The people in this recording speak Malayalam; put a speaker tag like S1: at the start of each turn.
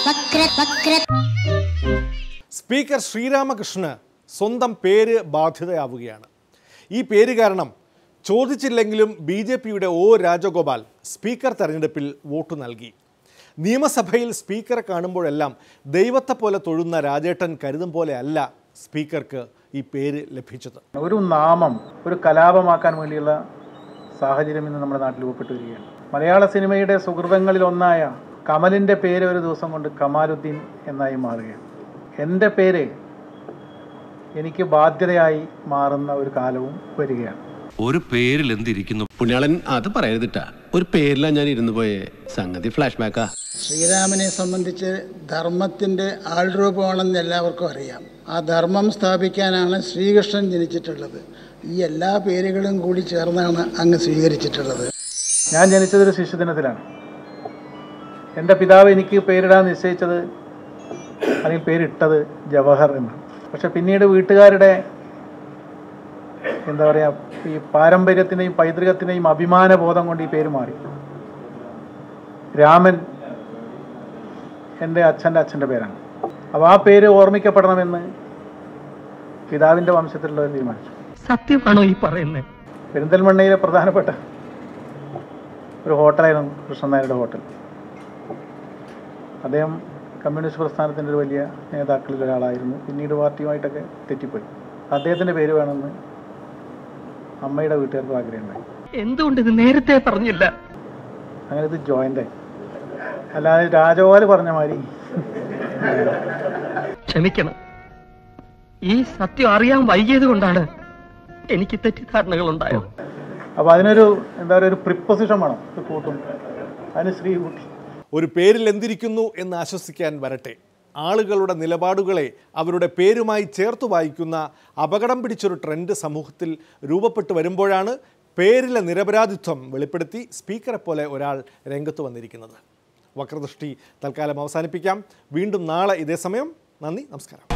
S1: വക്ര വക്ര
S2: സ്പീക്കർ ശ്രീരാമകൃഷ്ണന് സ്വന്തം പേര് ബാധ്യതയാവുകയാണ് ഈ പേര് കാരണം ചോദിച്ചില്ലെങ്കിലും ബി ജെ പിയുടെ ഒ രാജഗോപാൽ സ്പീക്കർ തെരഞ്ഞെടുപ്പിൽ വോട്ട് നൽകി നിയമസഭയിൽ സ്പീക്കറെ കാണുമ്പോഴെല്ലാം ദൈവത്തെ പോലെ തൊഴുന്ന രാജേട്ടൻ കരുതും പോലെ അല്ല സ്പീക്കർക്ക് ഈ പേര് ലഭിച്ചത്
S3: ഒരു നാമം ഒരു കലാപമാക്കാൻ വേണ്ടിയുള്ള സാഹചര്യം ഇന്ന് നമ്മുടെ നാട്ടിൽ രൂപപ്പെട്ടു വരികയാണ് മലയാള സിനിമയുടെ സുഹൃതങ്ങളിൽ ഒന്നായ കമലിൻ്റെ പേര് ഒരു ദിവസം കൊണ്ട് കമാലുദ്ദീൻ എന്നായി മാറുകയാണ് എൻ്റെ പേര് എനിക്ക് ബാധ്യതയായി മാറുന്ന ഒരു കാലവും വരികയാണ്
S4: ഒരു പേരിൽ എന്തിരിക്കുന്നു
S5: പുണ്യാളൻ അത് പറയരുതിട്ടാ ഒരു പേരിലാ ഞാൻ ഇരുന്നു പോയേ സംഗതി ഫ്ലാഷ് ബാക്കാ
S6: ശ്രീരാമനെ സംബന്ധിച്ച് ധർമ്മത്തിൻ്റെ ആൾരൂപമാണെന്ന് എല്ലാവർക്കും അറിയാം ആ ധർമ്മം സ്ഥാപിക്കാനാണ് ശ്രീകൃഷ്ണൻ ജനിച്ചിട്ടുള്ളത് ഈ എല്ലാ പേരുകളും കൂടി ചേർന്നാണ് അങ്ങ് സ്വീകരിച്ചിട്ടുള്ളത്
S3: ഞാൻ ജനിച്ചതൊരു ശിശുദിനത്തിലാണ് എൻ്റെ പിതാവ് എനിക്ക് പേരിടാൻ നിശ്ചയിച്ചത് അല്ലെങ്കിൽ പേരിട്ടത് ജവഹർ എന്നാണ് പക്ഷെ പിന്നീട് വീട്ടുകാരുടെ എന്താ പറയുക ഈ പാരമ്പര്യത്തിൻ്റെയും പൈതൃകത്തിൻ്റെയും അഭിമാനബോധം കൊണ്ട് ഈ പേര് മാറി രാമൻ എൻ്റെ അച്ഛൻ്റെ അച്ഛൻ്റെ പേരാണ് അപ്പോൾ ആ പേര് ഓർമ്മിക്കപ്പെടണമെന്ന് പിതാവിൻ്റെ വംശത്തിലുള്ളവർ തീരുമാനിച്ചു
S7: സത്യമാണോ ഈ പറയുന്നത്
S3: പെരിന്തൽമണ്ണയിലെ പ്രധാനപ്പെട്ട ഒരു ഹോട്ടലായിരുന്നു കൃഷ്ണൻ നായരുടെ ഹോട്ടൽ അദ്ദേഹം കമ്മ്യൂണിസ്റ്റ് പ്രസ്ഥാനത്തിൻ്റെ ഒരു വലിയ നേതാക്കളിൽ ഒരാളായിരുന്നു പിന്നീട് പാർട്ടിയുമായിട്ടൊക്കെ തെറ്റിപ്പോയി അദ്ദേഹത്തിൻ്റെ പേര് വേണമെന്ന് അമ്മയുടെ വീട്ടുകാർക്ക് ആഗ്രഹമുണ്ടായി
S7: എന്തുകൊണ്ട് ഇത് നേരത്തെ പറഞ്ഞില്ല
S3: അങ്ങനെ ഇത് ജോയിൻ്റായി അല്ലാതെ രാജഗോപാൽ പറഞ്ഞ മാതിരി
S7: ക്ഷമിക്കണം ഈ സത്യം അറിയാൻ വൈകിയത് കൊണ്ടാണ് എനിക്ക് തെറ്റിദ്ധാരണകൾ ഉണ്ടായത്
S3: അപ്പോൾ അതിനൊരു എന്താ പറയുക ഒരു പ്രിപ്പൊസിഷൻ വേണം ഇത് കൂട്ടും അതിന് ശ്രീ കൂട്ടി
S2: ഒരു പേരിൽ എന്തിരിക്കുന്നു എന്ന് ആശ്വസിക്കാൻ വരട്ടെ ആളുകളുടെ നിലപാടുകളെ അവരുടെ പേരുമായി ചേർത്ത് വായിക്കുന്ന അപകടം പിടിച്ചൊരു ട്രെൻഡ് സമൂഹത്തിൽ രൂപപ്പെട്ടു വരുമ്പോഴാണ് പേരിലെ നിരപരാധിത്വം വെളിപ്പെടുത്തി സ്പീക്കറെ പോലെ ഒരാൾ രംഗത്ത് വന്നിരിക്കുന്നത് വക്രദൃഷ്ടി തൽക്കാലം അവസാനിപ്പിക്കാം വീണ്ടും നാളെ ഇതേ സമയം നന്ദി നമസ്കാരം